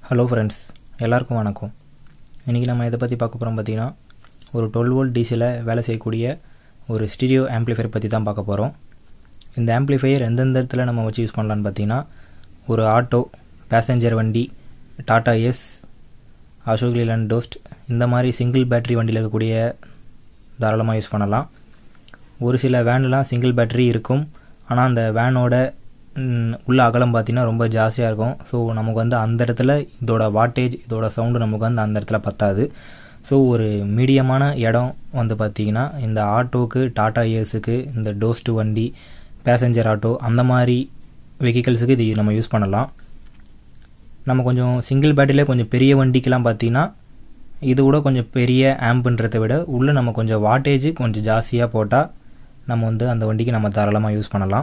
hello friends எல்லாருக்கும் வணக்கம் இன்றைக்கி நம்ம இதை பற்றி பார்க்க போகிறோம் பார்த்தீங்கன்னா ஒரு டுவெல் வோல்ட் டிசியில் வேலை செய்யக்கூடிய ஒரு ஸ்டீரியோ ஆம்ப்ளிஃபையர் பற்றி தான் பார்க்க போகிறோம் இந்த ஆம்ப்ளிஃபையர் எந்தெந்த இடத்துல நம்ம வச்சு யூஸ் பண்ணலான்னு பார்த்தீங்கன்னா ஒரு ஆட்டோ பேசஞ்சர் வண்டி டாடா எஸ் அசோக் லேலண்ட் டோஸ்ட் இந்த மாதிரி சிங்கிள் பேட்டரி வண்டியில் இருக்கக்கூடிய தாராளமாக யூஸ் பண்ணலாம் ஒரு சில வேன்லாம் சிங்கிள் பேட்டரி இருக்கும் ஆனால் அந்த வேனோட ம், உள்ள அகலம் பார்த்தீங்கன்னா ரொம்ப ஜாஸ்தியாக இருக்கும் ஸோ நமக்கு வந்து அந்த இடத்துல இதோட வாட்டேஜ் இதோட சவுண்டு நமக்கு வந்து அந்த இடத்துல பத்தாது ஸோ ஒரு மீடியமான இடம் வந்து பார்த்திங்கன்னா இந்த ஆட்டோவுக்கு டாடா ஏஸுக்கு இந்த டோஸ்ட்டு வண்டி பேசஞ்சர் ஆட்டோ அந்த மாதிரி வெஹிக்கல்ஸுக்கு இது நம்ம யூஸ் பண்ணலாம் நம்ம கொஞ்சம் சிங்கிள் பேட்டரியிலே கொஞ்சம் பெரிய வண்டிக்கெலாம் பார்த்தீங்கன்னா இது கூட கொஞ்சம் பெரிய ஆம்புன்றதை விட உள்ளே நம்ம கொஞ்சம் வாட்டேஜ் கொஞ்சம் ஜாஸ்தியாக போட்டால் நம்ம வந்து அந்த வண்டிக்கு நம்ம தாராளமாக யூஸ் பண்ணலாம்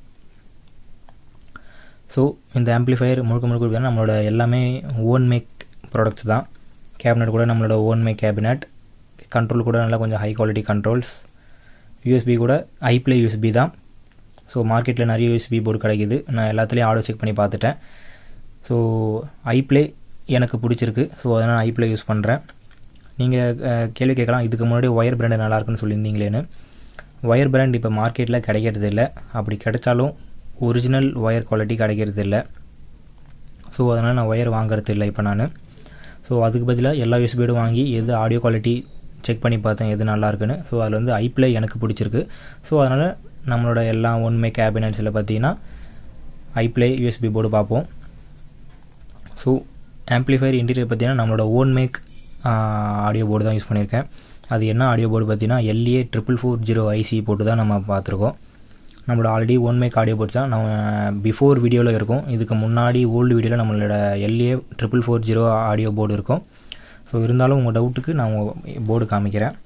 ஸோ இந்த ஆம்ப்ளிஃபையர் முழுக்க முழுக்க பார்த்தீங்கன்னா நம்மளோட எல்லாமே ஓன் மேக் ப்ராடக்ட்ஸ் தான் கேபினட் கூட நம்மளோட ஓன் மேக் கேபினட் கண்ட்ரோல் கூட நல்லா கொஞ்சம் ஹை குவாலிட்டி கண்ட்ரோல்ஸ் யூஎஸ்பி கூட ஐப்ளே யூஎஸ்பி தான் ஸோ மார்க்கெட்டில் நிறைய யூஎஸ்பி போர்டு கிடைக்குது நான் எல்லாத்துலேயும் ஆர்டர் செக் பண்ணி பார்த்துட்டேன் ஸோ ஐப்ளே எனக்கு பிடிச்சிருக்கு ஸோ அதனால் ஐப்ளே யூஸ் பண்ணுறேன் நீங்கள் கேள்வி கேட்கலாம் இதுக்கு முன்னாடி ஒயர் பிராண்டு நல்லா இருக்குன்னு சொல்லியிருந்தீங்களேன்னு ஒயர் பிராண்ட் இப்போ மார்க்கெட்டில் கிடைக்கிறது இல்லை அப்படி கிடைச்சாலும் ஒரிஜினல் ஒயர் குவாலிட்டி கிடைக்கிறது இல்லை ஸோ அதனால் நான் ஒயர் வாங்குறது இல்லை இப்போ நான் ஸோ அதுக்கு பதிலாக எல்லா யூஸ்பியோடும் வாங்கி எது ஆடியோ குவாலிட்டி செக் பண்ணி பார்த்தேன் எது நல்லா இருக்குன்னு ஸோ அதில் வந்து ஐப்ளே எனக்கு பிடிச்சிருக்கு ஸோ அதனால் நம்மளோட எல்லா ஒன்மே கேபினட்ஸில் பார்த்தீங்கன்னா ஐப்ளே யூஎஸ்பி போர்டு பார்ப்போம் ஸோ ஆம்ப்ளிஃபையர் இன்டீரியர் பார்த்தீங்கன்னா நம்மளோட ஓன் மேக் ஆடியோ போர்டு தான் யூஸ் பண்ணியிருக்கேன் அது என்ன ஆடியோ போர்டு பார்த்தீங்கன்னா LA triple four zero IC போட்டு தான் நம்ம பார்த்துருக்கோம் நம்மளோட already own make audio boards தான் நம்ம பிஃபோர் வீடியோவில் இருக்கும் இதுக்கு முன்னாடி ஓல்டு வீடியோவில் நம்மளோட LA triple four zero audio board இருக்கும் ஸோ இருந்தாலும் உங்கள் டவுட்டுக்கு நான் போர்டு காமிக்கிறேன்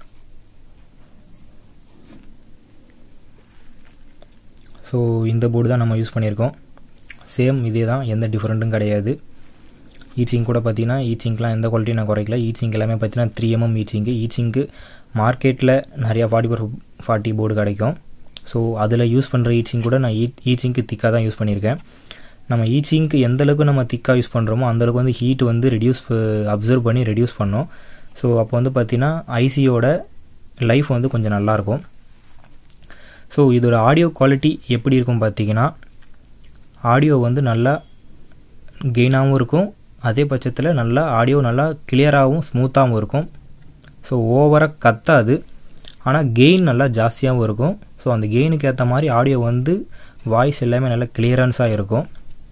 ஸோ இந்த போர்டு தான் நம்ம யூஸ் பண்ணியிருக்கோம் சேம் இதே தான் எந்த டிஃப்ரெண்ட்டும் கிடையாது ஈச்சிங் கூட பார்த்தீங்கன்னா ஈச்சிங்க்லாம் எந்த குவாலிட்டியும் நான் குறைக்கல ஈச்சிங் எல்லாமே பார்த்தீங்கன்னா த்ரீ எம்எம் ஈச்சிங்கு ஈச்சிங்க்கு மார்க்கெட்டில் நிறையா ஃபார்ட்டி ஃபோர் ஃபார்ட்டி போர்டு கிடைக்கும் ஸோ அதில் யூஸ் பண்ணுற ஈச்சிங் கூட நான் ஈ ஈச்சிங்க்கு திக்காக தான் யூஸ் பண்ணியிருக்கேன் நம்ம ஈச்சிங்க்கு எந்த அளவுக்கு நம்ம திக்காக யூஸ் பண்ணுறோமோ அந்தளவுக்கு வந்து ஹீட் வந்து ரெடியூஸ் அப்சர்வ் பண்ணி ரெடியூஸ் பண்ணோம் ஸோ அப்போ வந்து பார்த்திங்கன்னா ஐசியோட லைஃப் வந்து கொஞ்சம் நல்லாயிருக்கும் ஸோ இதோட ஆடியோ குவாலிட்டி எப்படி இருக்கும் பார்த்தீங்கன்னா ஆடியோ வந்து நல்லா கெயினாகவும் இருக்கும் அதே பட்சத்தில் நல்லா ஆடியோ நல்லா கிளியராகவும் ஸ்மூத்தாகவும் இருக்கும் ஸோ ஓவராக கத்தாது ஆனால் கெயின் நல்லா ஜாஸ்தியாகவும் இருக்கும் ஸோ அந்த கெயினுக்கு ஏற்ற மாதிரி ஆடியோ வந்து வாய்ஸ் எல்லாமே நல்லா கிளியரன்ஸாக இருக்கும்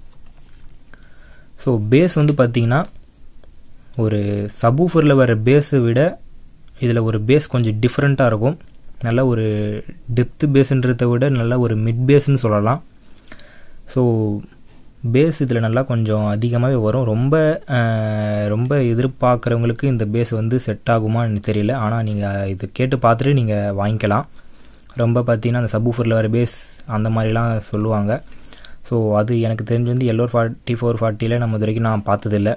ஸோ பேஸ் வந்து பார்த்திங்கன்னா ஒரு சபூஃபரில் வர பேஸை விட இதில் ஒரு பேஸ் கொஞ்சம் டிஃப்ரெண்ட்டாக இருக்கும் நல்ல ஒரு டெப்த்து பேஸுன்றதை விட நல்ல ஒரு மிட் பேஸ்ன்னு சொல்லலாம் ஸோ பேஸ் இதில் நல்லா கொஞ்சம் அதிகமாகவே வரும் ரொம்ப அஹ், ரொம்ப எதிர்பார்க்குறவங்களுக்கு இந்த பேஸ் வந்து செட் ஆகுமான்னு தெரியல ஆனால் நீங்கள் இது கேட்டு பார்த்துட்டு நீங்கள் வாங்கிக்கலாம் ரொம்ப பார்த்தீங்கன்னா அந்த சப்பூஃபரில் வர பேஸ் அந்த மாதிரிலாம் சொல்லுவாங்க ஸோ அது எனக்கு தெரிஞ்சு வந்து எல்லோர் ஃபார்ட்டி ஃபோர் ஃபார்ட்டியில் நம்ம இது வரைக்கும் நான் பார்த்ததில்ல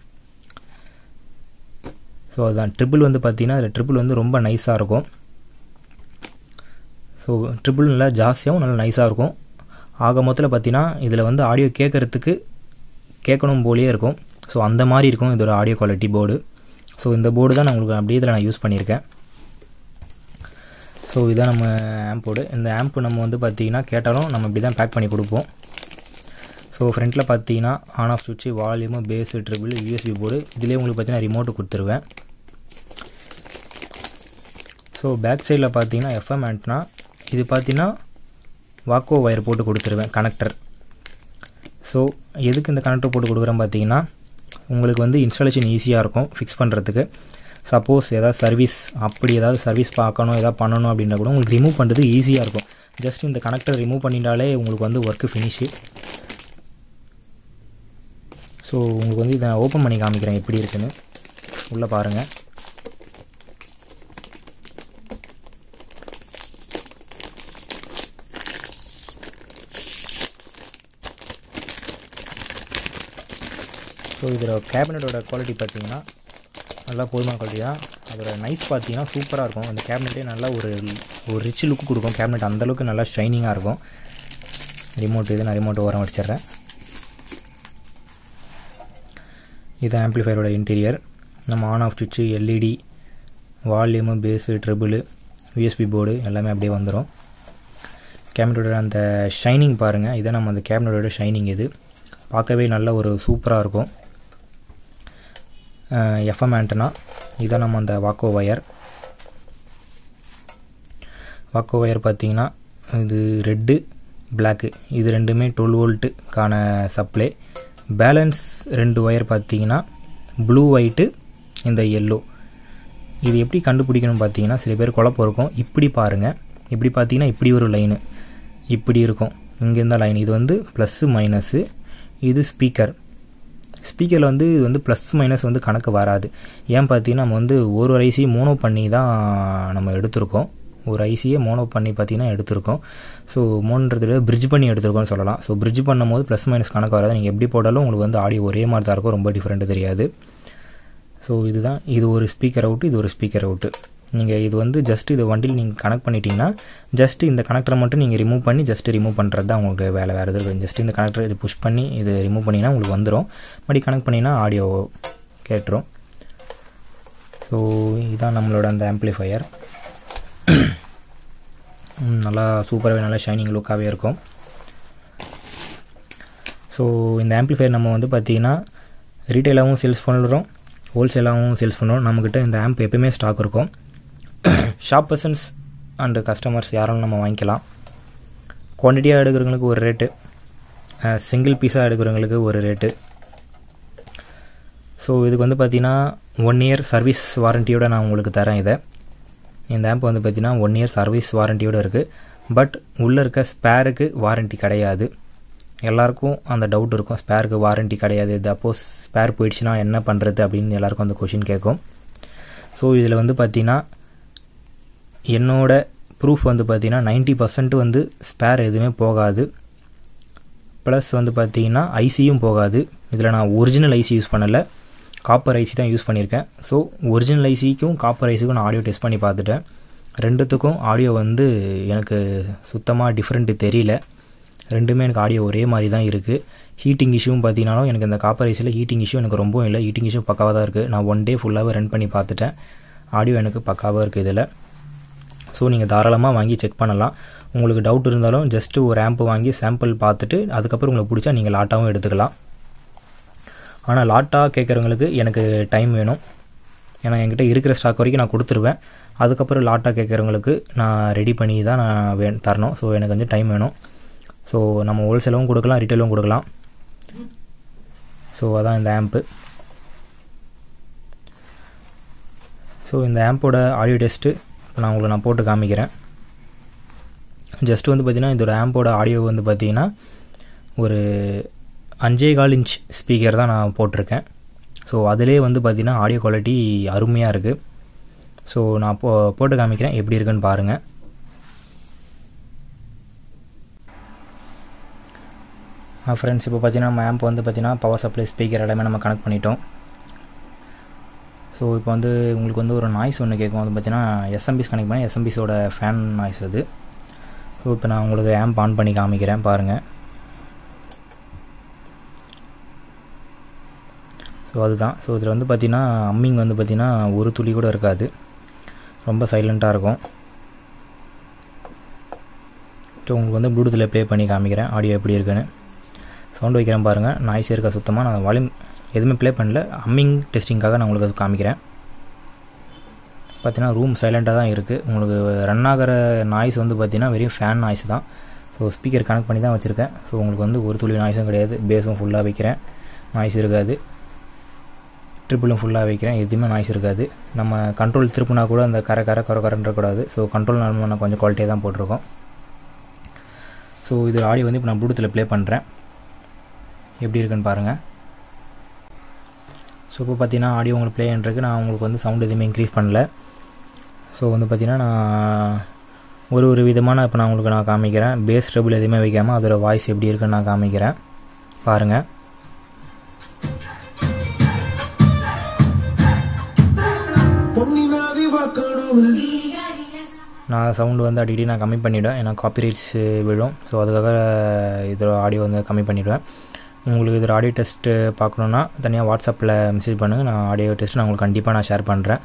ஸோ அதுதான் ட்ரிபிள் வந்து பார்த்தீங்கன்னா அதில் ட்ரிபிள் வந்து ரொம்ப நைஸாக இருக்கும் ஸோ ட்ரிபிள் நல்லா ஜாஸ்தியாகவும் நல்லா நைஸாக இருக்கும் ஆக மொத்தத்தில் பார்த்தீங்கன்னா இதில் வந்து ஆடியோ கேட்குறதுக்கு கேட்கணும் போலேயே இருக்கும் ஸோ அந்த மாதிரி இருக்கும் இதோட ஆடியோ குவாலிட்டி போர்டு ஸோ இந்த போர்டு தான் நான் உங்களுக்கு அப்படியே இதில் நான் யூஸ் பண்ணியிருக்கேன் ஸோ இதான் நம்ம ஆம்போடு இந்த ஆம்ப் நம்ம வந்து பார்த்தீங்கன்னா கேட்டாலும் நம்ம இப்படி தான் பேக் பண்ணி கொடுப்போம் ஸோ ஃப்ரண்ட்டில் பார்த்தீங்கன்னா ஆன் ஆஃப் சுவிட்சு volume bass treble USB board இதிலே உங்களுக்கு பார்த்தீங்கன்னா ரிமோட்டு கொடுத்துருவேன் ஸோ பேக் சைடில் பார்த்தீங்கன்னா எஃப்எம் ஆண்ட்னா இது பார்த்தீங்கன்னா வாக்கோ ஒயர் போட்டு கொடுத்துருவேன் கனெக்டர் ஸோ எதுக்கு இந்த கனெக்டர் போட்டு கொடுக்குறேன் பார்த்தீங்கன்னா உங்களுக்கு வந்து இன்ஸ்டாலேஷன் ஈஸியாக இருக்கும் ஃபிக்ஸ் பண்ணுறதுக்கு சப்போஸ் ஏதாவது சர்வீஸ் அப்படி ஏதாவது சர்வீஸ் பார்க்கணும் ஏதாவது பண்ணணும் அப்படின்னா கூட உங்களுக்கு ரிமூவ் பண்ணுறது ஈஸியாக இருக்கும் ஜஸ்ட் இந்த கனெக்டர் ரிமூவ் பண்ணிட்டாலே உங்களுக்கு வந்து ஒர்க்கு ஃபினிஷு ஸோ உங்களுக்கு வந்து இதை ஓப்பன் பண்ணி காமிக்கிறேன் எப்படி இருக்குன்னு உள்ளே பாருங்கள் ஸோ இதோட கேபினட்டோட குவாலிட்டி பார்த்தீங்கன்னா நல்லா போதுமான குவாலிட்டி தான் அதோட நைஸ் பார்த்தீங்கன்னா சூப்பராக இருக்கும் அந்த கேபினெட்டே நல்லா ஒரு ஒரு ரிச் லுக்கு கொடுக்கும் கேபினெட் அந்தளவுக்கு நல்லா ஷைனிங்காக இருக்கும் ரிமோட் இது நான் ரிமோட் ஓரம் வச்சிடுறேன் இது ஆம்ப்ளிஃபையரோட இன்டீரியர் நம்ம ஆன் ஆஃப் சுவிட்சு LED volume bass treble USB board எல்லாமே அப்படியே வந்துடும் கேபினட்டோட அந்த ஷைனிங் பாருங்கள் இதான் நம்ம அந்த கேபினட்டோட ஷைனிங் இது பார்க்கவே நல்ல ஒரு சூப்பராக இருக்கும் எஃப்எம் ஆண்டனா இதான் நம்ம அந்த வாக்கோ ஒயர் வாக்கோ ஒயர் பார்த்தீங்கன்னா இது ரெட்டு பிளாக்கு இது ரெண்டுமே டுவெல் வோல்ட்டுக்கான சப்ளை பேலன்ஸ் ரெண்டு ஒயர் பார்த்தீங்கன்னா ப்ளூ ஒயிட்டு இந்த எல்லோ இது எப்படி கண்டுபிடிக்கணும் பார்த்தீங்கன்னா சில பேர் குழப்பம் இருக்கும் இப்படி பாருங்கள் இப்படி பார்த்தீங்கன்னா இப்படி ஒரு லைனு இப்படி இருக்கும் இங்கேருந்த லைன் இது வந்து ப்ளஸ்ஸு மைனஸு இது ஸ்பீக்கர் ஸ்பீக்கரில் வந்து இது வந்து ப்ளஸ் மைனஸ் வந்து கணக்கு வராது ஏன் பார்த்தீங்கன்னா நம்ம வந்து ஒரு ஒரு ஐசி மோனோ பண்ணி தான் நம்ம எடுத்திருக்கோம் ஒரு ஐசியை மோனோ பண்ணி பார்த்தீங்கன்னா எடுத்திருக்கோம் ஸோ மோன்றது விட பிரிட்ஜ் பண்ணி எடுத்திருக்கோம்னு சொல்லலாம் ஸோ பிரிட்ஜ் பண்ணும்போது ப்ளஸ் மைனஸ் கணக்கு வராது நீங்கள் எப்படி போட்டாலும் உங்களுக்கு வந்து ஆடியோ ஒரே மாதிரி தான் இருக்கும் ரொம்ப டிஃப்ரெண்ட் தெரியாது ஸோ இதுதான் இது ஒரு ஸ்பீக்கர் அவுட்டு இது ஒரு ஸ்பீக்கர் அவுட்டு நீங்கள் இது வந்து ஜஸ்ட் இது வண்டியில் நீங்கள் கனெக்ட் பண்ணிட்டீங்கன்னா ஜஸ்ட் இந்த கனெக்டரை மட்டும் நீங்கள் ரிமூவ் பண்ணி ஜஸ்ட் ரிமூவ் பண்ணுறது தான் உங்களுக்கு வேலை வேறு எதுவும் ஜஸ்ட் இந்த கனெக்டர் இது புஷ் பண்ணி இது ரிமூவ் பண்ணிங்கன்னா உங்களுக்கு வந்துடும் மறுபடி கனெக்ட் பண்ணிங்கன்னா ஆடியோ கேட்டுரும் ஸோ இதுதான் நம்மளோட அந்த ஆம்ப்ளிஃபையர் நல்லா சூப்பராகவே நல்லா ஷைனிங் லுக்காகவே இருக்கும் ஸோ இந்த ஆம்ப்ளிஃபையர் நம்ம வந்து பார்த்திங்கன்னா ரீட்டைலாகவும் சேல்ஸ் பண்ணுறோம் ஹோல்சேலாகவும் சேல்ஸ் பண்ணுறோம் நம்மக்கிட்ட இந்த ஆம்ப் எப்பயுமே ஸ்டாக் இருக்கும் ஷாப் பர்சன்ஸ் அண்டு கஸ்டமர்ஸ் யாரும் நம்ம வாங்கிக்கலாம் குவான்டிட்டியாக எடுக்கிறவங்களுக்கு ஒரு ரேட்டு சிங்கிள் பீஸாக எடுக்கிறவங்களுக்கு ஒரு ரேட்டு ஸோ இதுக்கு வந்து பார்த்திங்கன்னா ஒன் இயர் சர்வீஸ் வாரண்ட்டியோட நான் உங்களுக்கு தரேன் இதை இந்த ஆப் வந்து பார்த்திங்கன்னா ஒன் இயர் சர்வீஸ் வாரண்ட்டியோடு இருக்குது பட் உள்ளே இருக்க ஸ்பேருக்கு வாரண்ட்டி கிடையாது எல்லாருக்கும் அந்த டவுட் இருக்கும் ஸ்பேருக்கு வாரண்ட்டி கிடையாது சப்போஸ் ஸ்பேர் போயிடுச்சுன்னா என்ன பண்ணுறது அப்படின்னு எல்லாருக்கும் அந்த கொஷின் கேட்கும் ஸோ இதில் வந்து பார்த்திங்கன்னா என்னோட ப்ரூஃப் வந்து பார்த்திங்கன்னா நைன்ட்டி பர்சன்ட் வந்து ஸ்பேர் எதுவுமே போகாது ப்ளஸ் வந்து பார்த்திங்கன்னா ஐசியும் போகாது இதில் நான் ஒரிஜினல் ஐசி யூஸ் பண்ணலை காப்பர் ஐசி தான் யூஸ் பண்ணியிருக்கேன் ஸோ ஒரிஜினல் ஐசிக்கும் காப்பர் ஐசிக்கும் நான் ஆடியோ டெஸ்ட் பண்ணி பார்த்துட்டேன் ரெண்டுத்துக்கும் ஆடியோ வந்து எனக்கு சுத்தமாக டிஃப்ரெண்ட்டு தெரியல ரெண்டுமே எனக்கு ஆடியோ ஒரே மாதிரி தான் இருக்குது ஹீட்டிங் இஷ்யூவும் பார்த்தீங்கன்னாலும் எனக்கு இந்த காப்பர் ஐசியில் ஹீட்டிங் இஷ்யூ எனக்கு ரொம்பவும் இல்லை ஹீட்டிங் இஷ்யூ பக்காவாக தான் இருக்குது நான் ஒன் டே ஃபுல்லாகவே ரன் பண்ணி பார்த்துட்டேன் ஆடியோ எனக்கு பக்காவாக இருக்குது இதில் ஸோ நீங்கள் தாராளமாக வாங்கி செக் பண்ணலாம் உங்களுக்கு டவுட் இருந்தாலும் ஜஸ்ட்டு ஒரு ஆம்ப் வாங்கி சாம்பிள் பார்த்துட்டு அதுக்கப்புறம் உங்களுக்கு பிடிச்சா நீங்கள் லாட்டாகவும் எடுத்துக்கலாம் ஆனால் லாட்டாக கேட்குறவங்களுக்கு எனக்கு டைம் வேணும் ஏன்னா என்கிட்ட இருக்கிற ஸ்டாக் வரைக்கும் நான் கொடுத்துருவேன் அதுக்கப்புறம் லாட்டாக கேட்குறவங்களுக்கு நான் ரெடி பண்ணி தான் நான் வே தரணும் ஸோ எனக்கு வந்து டைம் வேணும் ஸோ நம்ம ஹோல்சேலும் கொடுக்கலாம் ரீட்டைலும் கொடுக்கலாம் ஸோ அதான் இந்த ஆம்ப்பு ஸோ இந்த ஆம்போட ஆடியோ டெஸ்ட்டு நான் உங்களுக்கு நான் போட்டு காமிக்கிறேன் ஜஸ்ட் வந்து பார்த்திங்கன்னா இதோட ஆம்போட ஆடியோ வந்து பார்த்திங்கன்னா ஒரு அஞ்சே கால் இன்ச் ஸ்பீக்கர் தான் நான் போட்டிருக்கேன் ஸோ அதிலே வந்து பார்த்திங்கன்னா ஆடியோ குவாலிட்டி அருமையாக இருக்குது ஸோ நான் போ போட்டு காமிக்கிறேன் எப்படி இருக்குன்னு பாருங்கள் ஃப்ரெண்ட்ஸ் இப்போ பார்த்தீங்கன்னா நம்ம ஆம்ப் வந்து பார்த்திங்கன்னா பவர் சப்ளை ஸ்பீக்கர் எல்லாமே நம்ம கனெக்ட் பண்ணிட்டோம் ஸோ இப்போ வந்து உங்களுக்கு வந்து ஒரு நாய்ஸ் ஒன்று கேட்கும் வந்து பார்த்தீங்கன்னா எஸ்எம்பிஸ் கனெக்ட் பண்ணி எஸ்எம்பிஸோட ஃபேன் நாய்ஸ் அது ஸோ இப்போ நான் உங்களுக்கு ஆம்ப் ஆன் பண்ணி காமிக்கிறேன் பாருங்கள் ஸோ அதுதான் ஸோ இதில் வந்து பார்த்திங்கன்னா அம்மிங் வந்து பார்த்திங்கன்னா ஒரு துளி கூட இருக்காது ரொம்ப சைலண்ட்டாக இருக்கும் ஸோ உங்களுக்கு வந்து ப்ளூடூத்தில் ப்ளே பண்ணி காமிக்கிறேன் ஆடியோ எப்படி இருக்குன்னு சவுண்ட் வைக்கிறேன் பாருங்கள் நாய்ஸ் இருக்கா சுத்தமாக நான் வால்யூம் எதுவுமே ப்ளே பண்ணல அம்மிங் டெஸ்டிங்காக நான் உங்களுக்கு அது காமிக்கிறேன் பார்த்தீங்கன்னா ரூம் சைலண்ட்டாக தான் இருக்குது உங்களுக்கு ரன் ஆகிற நாய்ஸ் வந்து பார்த்திங்கன்னா வெறும் ஃபேன் நாய்ஸ் தான் ஸோ ஸ்பீக்கர் கனெக்ட் பண்ணி தான் வச்சுருக்கேன் ஸோ உங்களுக்கு வந்து ஒரு துளி நாய்ஸும் கிடையாது பேஸும் ஃபுல்லாக வைக்கிறேன் நாய்ஸ் இருக்காது ட்ரிப்பிளும் ஃபுல்லாக வைக்கிறேன் எதுவுமே நாய்ஸ் இருக்காது நம்ம கண்ட்ரோல் திருப்பினா கூட அந்த கரை கரை கரை கரன்றக்கூடாது ஸோ கண்ட்ரோல் நம்ம நான் கொஞ்சம் குவாலிட்டியாக தான் போட்டிருக்கோம் ஸோ இது ஆடியோ வந்து இப்போ நான் ப்ளூடூத்தில் ப்ளே பண்ணுறேன் எப்படி இருக்குன்னு பாருங்கள் ஸோ இப்போ பார்த்தீங்கன்னா ஆடியோ உங்களுக்கு ப்ளே பண்ணுறதுக்கு நான் உங்களுக்கு வந்து சவுண்ட் எதுவுமே இன்க்ரீஸ் பண்ணல ஸோ வந்து பார்த்தீங்கன்னா நான் ஒரு ஒரு விதமான இப்போ நான் உங்களுக்கு நான் காமிக்கிறேன் பேஸ் ட்ரபிள் எதுவுமே வைக்காமல் அதோட வாய்ஸ் எப்படி இருக்குன்னு நான் காமிக்கிறேன் பாருங்கள் நான் சவுண்டு வந்து அடிக்கடி நான் கம்மி பண்ணிவிடுவேன் ஏன்னா காப்பிரைட்ஸ் விழும் ஸோ அதுக்காக இதோட ஆடியோ வந்து கம்மி பண்ணிவிடுவேன் உங்களுக்கு இதில் ஆடியோ டெஸ்ட்டு பார்க்கணுன்னா தனியாக வாட்ஸ்அப்பில் மெசேஜ் பண்ணுங்கள் நான் ஆடியோ டெஸ்ட் நான் உங்களுக்கு கண்டிப்பாக நான் ஷேர் பண்ணுறேன்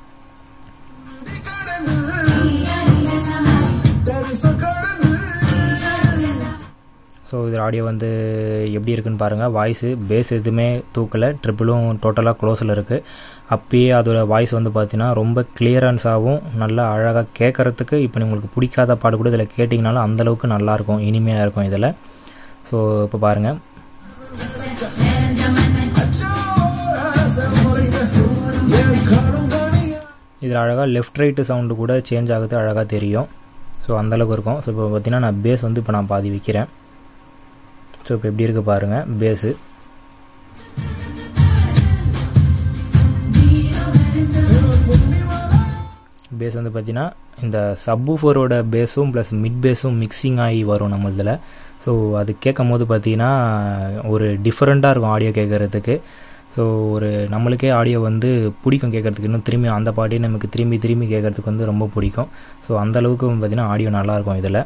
ஸோ இதில் ஆடியோ வந்து எப்படி இருக்குன்னு பாருங்கள் வாய்ஸு பேஸ் எதுவுமே தூக்கலை ட்ரிப்பிளும் டோட்டலாக க்ளோஸில் இருக்குது அப்பயே அதோட வாய்ஸ் வந்து பார்த்தீங்கன்னா ரொம்ப கிளியரன்ஸாகவும் நல்லா அழகாக கேட்குறதுக்கு இப்போ உங்களுக்கு பிடிக்காத பாட்டு கூட இதில் கேட்டிங்கனாலும் அந்தளவுக்கு நல்லாயிருக்கும் இனிமையாக இருக்கும் இதில் ஸோ இப்போ பாருங்கள் இதில் அழகாக லெஃப்ட் ரைட்டு சவுண்டு கூட சேஞ்ச் ஆகுது அழகாக தெரியும் ஸோ அந்தளவுக்கு இருக்கும் ஸோ இப்போ பார்த்தீங்கன்னா நான் பேஸ் வந்து இப்போ நான் பாதி வைக்கிறேன் ஸோ இப்போ எப்படி இருக்குது பாருங்கள் பேஸு பேஸ் வந்து பார்த்தீங்கன்னா இந்த சப்வூஃபரோட பேஸும் ப்ளஸ் மிட் பேஸும் மிக்சிங் ஆகி வரும் நம்ம இதில் ஸோ அது கேட்கும் போது பார்த்தீங்கன்னா ஒரு டிஃப்ரெண்ட்டாக இருக்கும் ஆடியோ கேட்குறதுக்கு ஸோ ஒரு நம்மளுக்கே ஆடியோ வந்து பிடிக்கும் கேட்குறதுக்கு இன்னும் திரும்பி அந்த பாட்டே நமக்கு திரும்பி திரும்பி கேட்குறதுக்கு வந்து ரொம்ப பிடிக்கும் ஸோ அந்தளவுக்கு பார்த்தீங்கன்னா ஆடியோ நல்லாயிருக்கும் இதில்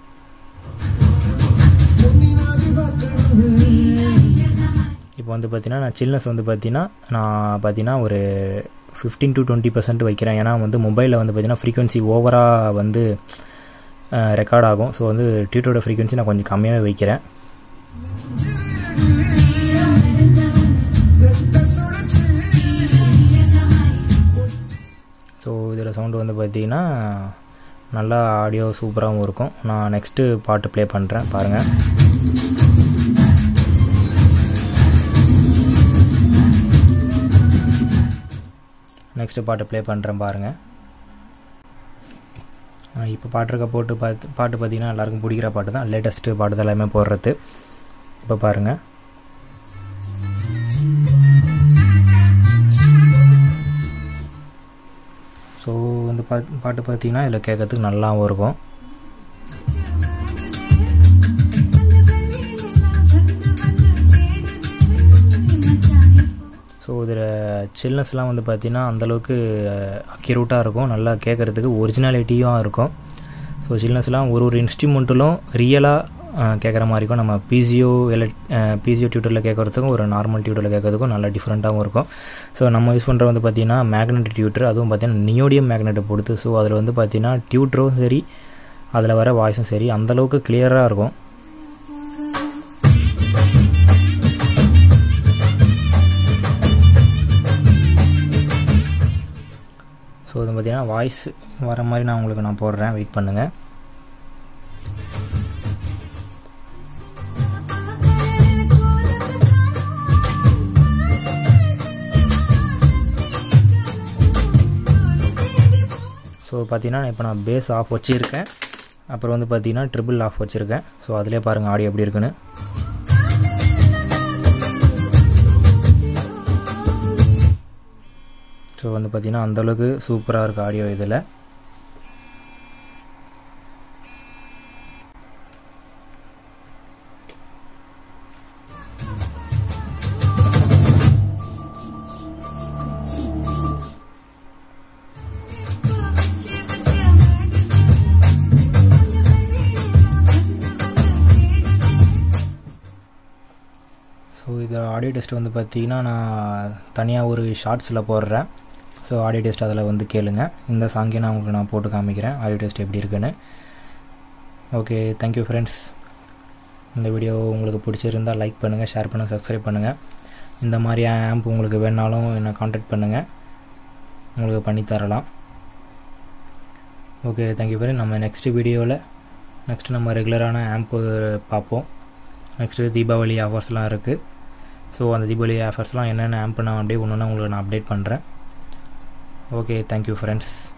இப்போ வந்து பார்த்தீங்கன்னா நான் சில்னஸ் வந்து பார்த்தீங்கன்னா நான் பார்த்தீங்கன்னா ஒரு ஃபிஃப்டீன் டு டுவெண்ட்டி பர்சன்ட் வைக்கிறேன் ஏன்னா வந்து மொபைலில் வந்து பார்த்தீங்கன்னா ஃப்ரீக்வன்சி ஓவராக வந்து ரெக்கார்ட் ஆகும் ஸோ வந்து டியூட்டோட ஃப்ரீக்வன்சி நான் கொஞ்சம் கம்மியாகவே வைக்கிறேன் ஸோ இதில் சவுண்டு வந்து பார்த்தீங்கன்னா நல்லா ஆடியோ சூப்பராகவும் இருக்கும் நான் நெக்ஸ்ட்டு பாட்டு ப்ளே பண்ணுறேன் பாருங்கள் நெக்ஸ்ட்டு பாட்டு ப்ளே பண்ணுறேன் பாருங்கள் இப்போ பாட்டுருக்க போட்டு பார்த்து பாட்டு பார்த்தீங்கன்னா எல்லாருக்கும் பிடிக்கிற பாட்டு தான் லேட்டஸ்ட்டு பாட்டு தான் எல்லாமே போடுறது இப்போ பாருங்கள் ஸோ இந்த பா பாட்டு பார்த்தீங்கன்னா இதில் கேட்கறதுக்கு நல்லாவும் இருக்கும் ஸோ இதில் சில்னஸ்லாம் வந்து பார்த்திங்கன்னா அந்தளவுக்கு அக்யூரேட்டாக இருக்கும் நல்லா கேட்குறதுக்கு ஒரிஜினாலிட்டியும் இருக்கும் ஸோ சில்னஸ்லாம் ஒரு ஒரு இன்ஸ்ட்ருமெண்ட்டிலும் ரியலாக கேட்குற மாதிரி இருக்கும் நம்ம பிசிஓ எல பிசிஓ டியூட்டரில் கேட்குறதுக்கும் ஒரு நார்மல் டியூட்டரில் கேட்குறதுக்கும் நல்லா டிஃப்ரெண்ட்டாகவும் இருக்கும் ஸோ நம்ம யூஸ் பண்ணுற வந்து பார்த்திங்கன்னா மேக்னெட் டியூட்டர் அதுவும் பார்த்திங்கன்னா நியோடியம் மேக்னெட்டை பொறுத்து ஸோ அதில் வந்து பார்த்திங்கன்னா டியூட்டரும் சரி அதில் வர வாய்ஸும் சரி அந்தளவுக்கு கிளியராக இருக்கும் ஸோ இது பார்த்திங்கன்னா வாய்ஸ் வர மாதிரி நான் உங்களுக்கு நான் போடுறேன் வெயிட் பண்ணுங்கள் ஸோ பார்த்தீங்கன்னா இப்போ நான் பேஸ் ஆஃப் வச்சுருக்கேன் அப்புறம் வந்து பார்த்தீங்கன்னா ட்ரிபிள் ஆஃப் வச்சுருக்கேன் ஸோ அதிலே பாருங்கள் ஆடியோ எப்படி இருக்குன்னு ஸோ வந்து பார்த்திங்கன்னா அந்தளவுக்கு சூப்பராக இருக்குது ஆடியோ இதில் ஸோ இது ஆடியோ டெஸ்ட் வந்து பார்த்திங்கன்னா நான் தனியாக ஒரு ஷார்ட்ஸில் போடுறேன் ஸோ ஆடியோ டெஸ்ட் அதில் வந்து கேளுங்க இந்த சாங்கே நான் உங்களுக்கு நான் போட்டு காமிக்கிறேன் ஆடியோ டெஸ்ட் எப்படி இருக்குன்னு ஓகே தேங்க்யூ ஃப்ரெண்ட்ஸ் இந்த வீடியோ உங்களுக்கு பிடிச்சிருந்தால் லைக் பண்ணுங்கள் ஷேர் பண்ணுங்கள் சப்ஸ்கிரைப் பண்ணுங்கள் இந்த மாதிரி ஆம்ப் உங்களுக்கு வேணாலும் என்னை காண்டாக்ட் பண்ணுங்கள் உங்களுக்கு பண்ணித்தரலாம் ஓகே தேங்க்யூ ஃப்ரெண்ட் நம்ம நெக்ஸ்ட் வீடியோவில் நெக்ஸ்ட் நம்ம ரெகுலரான ஆம்ப்பு பார்ப்போம் நெக்ஸ்ட்டு தீபாவளி ஆஃபர்ஸ்லாம் இருக்குது ஸோ அந்த தீபாவளி ஆஃபர்ஸ்லாம் என்னென்ன ஆம்ப் நான் அப்படியே ஒன்று ஒன்று உங்களுக்கு நான் அப்டேட் பண்ணுறேன் ஓகே தேங்க்யூ ஃப்ரெண்ட்ஸ்